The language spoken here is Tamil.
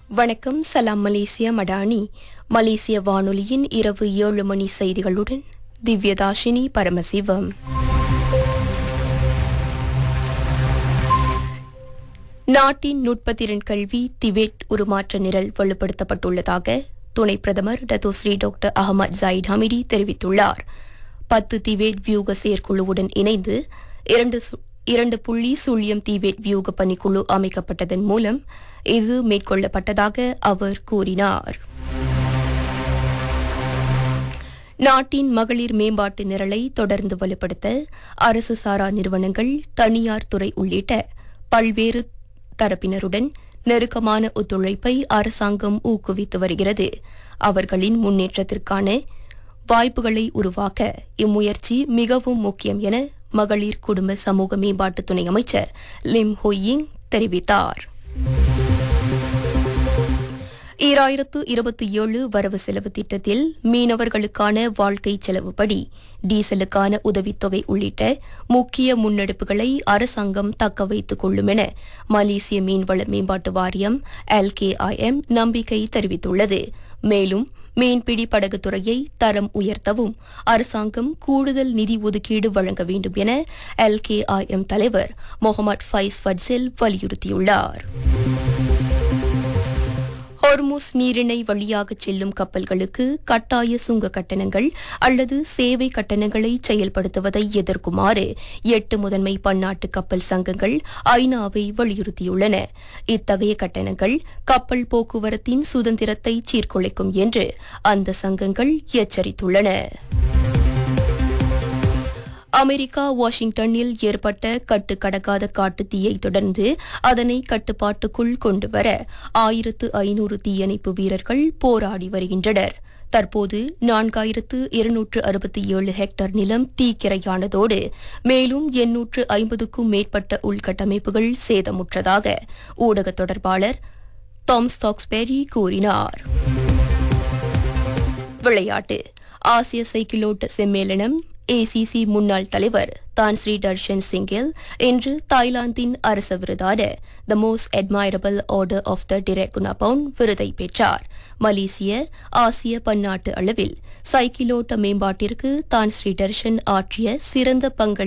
வணக்கம் சலாம் மலேசியா மடானி மலேசிய வானொலியின் இரவு ஏழு மணி செய்திகளுடன் திவ்யதாஷினி பரமசிவம் நாட்டின் நுட்பத்திறன் கல்வி திபெத் உருமாற்ற நிரல் வலுப்படுத்தப்பட்டுள்ளதாக துணை பிரதமர் Dato Sri doctor Ahmad Zahid Hamidi தெரிவித்துள்ளார் பத்து திபெத் வியூக செயற்குழுவுடன் இணைந்து இரண்டு சு- இரண்டு புள்ளி சுழியம் திபெத் வியூக பணிக்குழு அமைக்கப்பட்டதன் மூலம் இது மேற்கொள்ளப்பட்டதாக அவர் கூறினார் நாட்டின் மகளிர் மேம்பாட்டு நிரலை தொடர்ந்து வலுப்படுத்த அரசு சாரா நிறுவனங்கள் தனியார் துறை உள்ளிட்ட பல்வேறு தரப்பினருடன் நெருக்கமான ஒத்துழைப்பை அரசாங்கம் ஊக்குவித்து வருகிறது அவர்களின் முன்னேற்றத்திற்கான வாய்ப்புகளை உருவாக்க இம்முயற்சி மிகவும் முக்கியம் என மகளிர் குடும்ப சமூக மேம்பாட்டு துணை அமைச்சர் லிம் ஹொயிங் தெரிவித்தார் ஈராயிரத்து இருபத்தி ஏழு வரவு செலவு திட்டத்தில் மீனவர்களுக்கான வாழ்க்கை செலவுப்படி டீசலுக்கான உதவித்தொகை உள்ளிட்ட முக்கிய முன்னெடுப்புகளை அரசாங்கம் தக்க வைத்துக் கொள்ளும் என மலேசிய மீன்வள மேம்பாட்டு வாரியம் எல்கேஐஎம் நம்பிக்கை தெரிவித்துள்ளது மேலும் மீன்பிடி படகு துறையை தரம் உயர்த்தவும் அரசாங்கம் கூடுதல் நிதி ஒதுக்கீடு வழங்க வேண்டும் என எல்கேஐஎம் தலைவர் முகமது ஃபைஸ் ஃபட்சில் வலியுறுத்தியுள்ளார் ஹொர்முஸ் நீரிணை வழியாக செல்லும் கப்பல்களுக்கு கட்டாய சுங்க கட்டணங்கள் அல்லது சேவை கட்டணங்களை செயல்படுத்துவதை எதிர்க்குமாறு எட்டு முதன்மை பன்னாட்டு கப்பல் சங்கங்கள் ஐநாவை வலியுறுத்தியுள்ளன இத்தகைய கட்டணங்கள் கப்பல் போக்குவரத்தின் சுதந்திரத்தை சீர்குலைக்கும் என்று அந்த சங்கங்கள் எச்சரித்துள்ளன அமெரிக்கா வாஷிங்டனில் ஏற்பட்ட கட்டுக்கடக்காத காட்டுத் தீயை தொடர்ந்து அதனை கட்டுப்பாட்டுக்குள் கொண்டுவர ஆயிரத்து ஐநூறு தீயணைப்பு வீரர்கள் போராடி வருகின்றனர் தற்போது நான்காயிரத்து இருநூற்று அறுபத்தி ஏழு ஹெக்டேர் நிலம் தீக்கிரையானதோடு மேலும் எண்ணூற்று ஐம்பதுக்கும் மேற்பட்ட உள்கட்டமைப்புகள் சேதமுற்றதாக ஊடக தொடர்பாளர் டாம் ஸ்டாக்ஸ்பெரி கூறினார் விளையாட்டு ஆசிய சைக்கிளோட்ட செம்மேளனம் ஏசிசி முன்னாள் தலைவர் தான் ஸ்ரீ தர்ஷன் சிங்கில் இன்று தாய்லாந்தின் அரச விருதான the most admirable order of the Direkgunabhorn விருதை பெற்றார் மலேசிய ஆசிய பன்னாட்டு அளவில் சைக்கிளோட்ட மேம்பாட்டிற்கு தான் ஸ்ரீ தர்ஷன் ஆற்றிய சிறந்த பங்களிப்பு